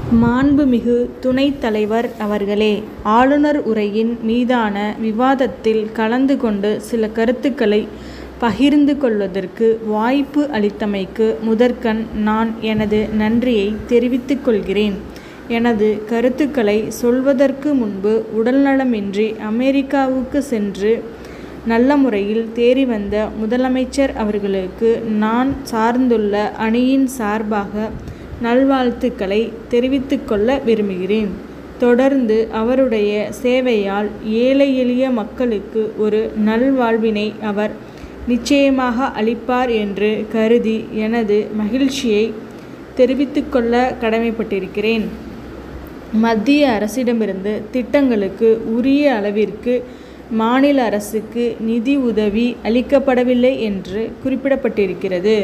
மாண்புமிகு துணைத் தலைவர் அவர்களே ஆளுநர் உரையின் மீதான விவாதத்தில் கலந்து கொண்டு சில கருத்துக்களை பகிர்ந்து கொள்வதற்கு வாய்ப்பு அளித்தமைக்கு முதற்கண் நான் எனது நன்றியை தெரிவித்துக் கொள்கிறேன். எனது கருத்துக்களை சொல்வதற்கு முன்பு உடல்நலமின்றி அமெரிக்காவுக்கு சென்று நல்ல முறையில் தேறிவந்த முதலமைச்சர் அவர்களுக்கு நான் சார்ந்துள்ள அணியின் சார்பாக நல்வாழ்த்துக்களை தெரிவித்துக் கொள்ள விரும்புகிறேன். தொடர்ந்து அவருடைய சேவையால் ஏழை எளிய மக்களுக்கு ஒரு நல்வாழ்வினை அவர் நிச்சயமாக அளிப்பார் என்று கருதி எனது மகிழ்ச்சியை தெரிவித்துக் கொள்ள கடமைப்பட்டிருக்கிறேன். மத்திய அரசிடமிருந்து திட்டங்களுக்கு உரிய அளவிற்கு மாநில அரசுக்கு நிதி உதவி அளிக்கப்படவில்லை என்று குறிப்பிடப்பட்டிருக்கிறது.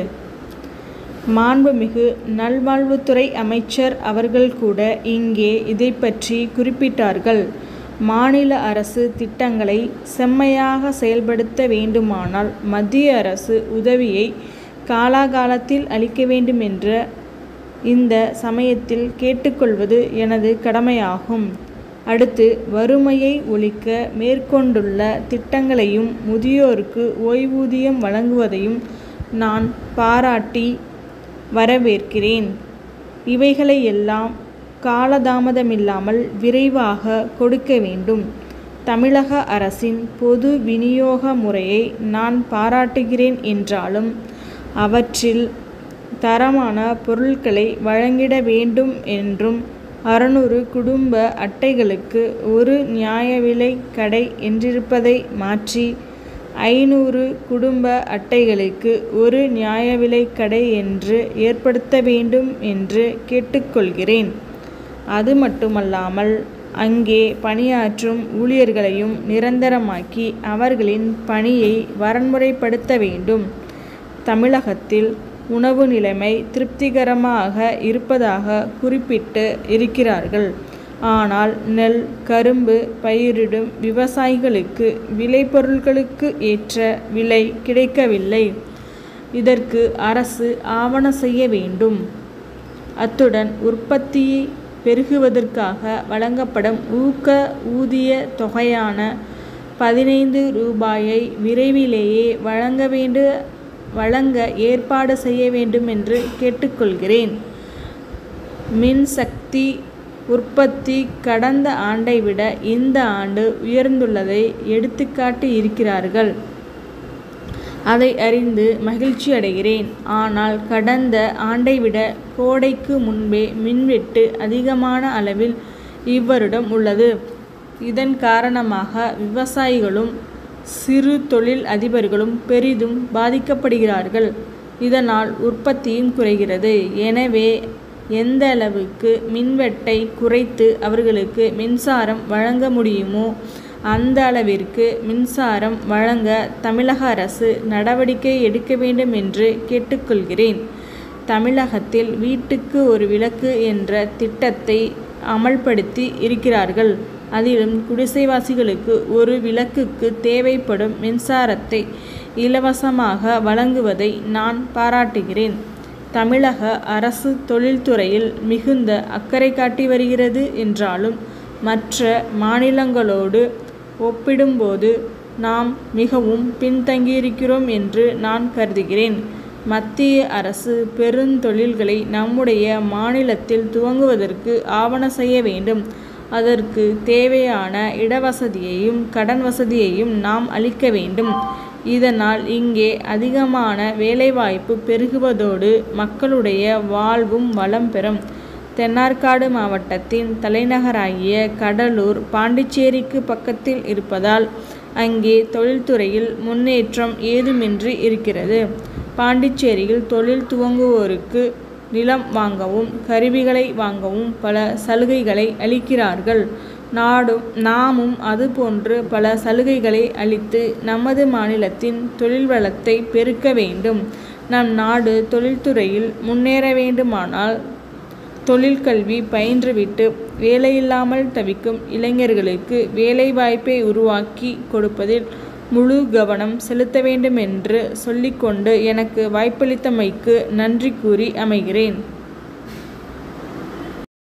மாண்புமிகு நல்வாழ்வுத்துறை அமைச்சர் அவர்கள் கூட இங்கே இதைப்பற்றி குறிப்பிட்டார்கள். மாநில அரசு திட்டங்களை செம்மையாக செயல்படுத்த வேண்டுமானால் மத்திய அரசு உதவியை காலாகாலத்தில் அளிக்க வேண்டுமென்ற இந்த சமயத்தில் கேட்டுக் கொள்வது எனது கடமையாகும். அடுத்து வறுமையை ஒழிக்க மேற்கொண்டுள்ள திட்டங்களையும் முதியோருக்கு ஓய்வூதியம் வழங்குவதையும் நான் பாராட்டி வரவேற்கிறேன். இவைகளையெல்லாம் காலதாமதமில்லாமல் விரைவாக கொடுக்க வேண்டும். தமிழக அரசின் பொது வினியோக முறையை நான் பாராட்டுகிறேன் என்றாலும் அவற்றில் தரமான பொருட்களை வழங்கிட வேண்டும் என்றும் அறுநூறு குடும்ப அட்டைகளுக்கு ஒரு நியாயவிலைக் கடை என்றிருப்பதை மாற்றி ஐந்நூறு குடும்ப அட்டைகளுக்கு ஒரு நியாயவிலைக் கடை என்று ஏற்படுத்த வேண்டும் என்று கேட்டுக் கொள்கிறேன். அதுமட்டுமல்லாமல் அங்கே பணியாற்றும் ஊழியர்களையும் நிரந்தரமாக்கி அவர்களின் பணியை வரன்முறைப்படுத்த வேண்டும். தமிழகத்தில் உணவு நிலைமை திருப்திகரமாக இருப்பதாக குறிப்பிட்டு இருக்கிறார்கள். ஆனால் நெல் கரும்பு பயிரிடும் விவசாயிகளுக்கு விளைபொருட்களுக்கு ஏற்ற விலை கிடைக்கவில்லை. இதற்கு அரசு ஆவன செய்ய வேண்டும். அத்துடன் உற்பத்தியை பெருக்குவதற்காக வழங்கப்படும் ஊக்க ஊதிய தொகையான பதினைந்து ரூபாயை விரைவிலேயே வழங்க ஏற்பாடு செய்ய வேண்டுமென்று கேட்டுக் கொள்கிறேன். மின்சக்தி உற்பத்தி கடந்த ஆண்டை விட இந்த ஆண்டு உயர்ந்துள்ளதை எடுத்துக்காட்டி இருக்கிறார்கள். அதை அறிந்து மகிழ்ச்சியடைகிறேன். ஆனால் கடந்த ஆண்டைவிட கோடைக்கு முன்பே மின்வெட்டு அதிகமான அளவில் இவ்வருடம் உள்ளது. இதன் காரணமாக விவசாயிகளும் சிறு தொழில் அதிபர்களும் பெரிதும் பாதிக்கப்படுகிறார்கள். இதனால் உற்பத்தியும் குறைகிறது. எனவே எந்தளவுக்கு மின்வெட்டை குறைத்து அவர்களுக்கு மின்சாரம் வழங்க முடியுமோ அந்த அளவிற்கு மின்சாரம் வழங்க தமிழக அரசு நடவடிக்கை எடுக்க வேண்டும் என்று கேட்டுக் கொள்கிறேன். தமிழகத்தில் வீட்டுக்கு ஒரு விளக்கு என்ற திட்டத்தை அமல்படுத்தி இருக்கிறார்கள். அதிலும் குடிசைவாசிகளுக்கு ஒரு விளக்குக்கு தேவைப்படும் மின்சாரத்தை இலவசமாக வழங்குவதை நான் பாராட்டுகிறேன். தமிழக அரசு தொழில்துறையில் மிகுந்த அக்கறை காட்டி வருகிறது என்றாலும் மற்ற மாநிலங்களோடு ஒப்பிடும்போது நாம் மிகவும் பின்தங்கியிருக்கிறோம் என்று நான் கருதுகிறேன். மத்திய அரசு பெருந்தொழில்களை நம்முடைய மாநிலத்தில் துவங்குவதற்கு ஆவன செய்ய வேண்டும். அதற்கு தேவையான இடவசதியையும் கடன் வசதியையும் நாம் அளிக்க வேண்டும். இதனால் இங்கே அதிகமான வேலைவாய்ப்பு பெருகுவதோடு மக்களுடைய வாழ்வும் வளம் பெறும். தென்னார்காடு மாவட்டத்தின் தலைநகராகிய கடலூர் பாண்டிச்சேரிக்கு பக்கத்தில் இருப்பதால் அங்கே தொழில்துறையில் முன்னேற்றம் ஏதுமின்றி இருக்கிறது. பாண்டிச்சேரியில் தொழில் துவங்குவோருக்கு நிலம் வாங்கவும் கருவிகளை வாங்கவும் பல சலுகைகளை அளிக்கிறார்கள். நாமும் அதுபோன்று பல சலுகைகளை அளித்து நமது மாநிலத்தின் தொழில் வளத்தை பெருக்க வேண்டும். நம் நாடு தொழில்துறையில் முன்னேற வேண்டுமானால் தொழிற்கல்வி பயின்றுவிட்டு வேலையில்லாமல் தவிக்கும் இளைஞர்களுக்கு வேலைவாய்ப்பை உருவாக்கிக் கொடுப்பதில் முழு கவனம் செலுத்த வேண்டுமென்று சொல்லிக் கொண்டு எனக்கு வாய்ப்பளித்தமைக்கு நன்றி கூறி அமைகிறேன்.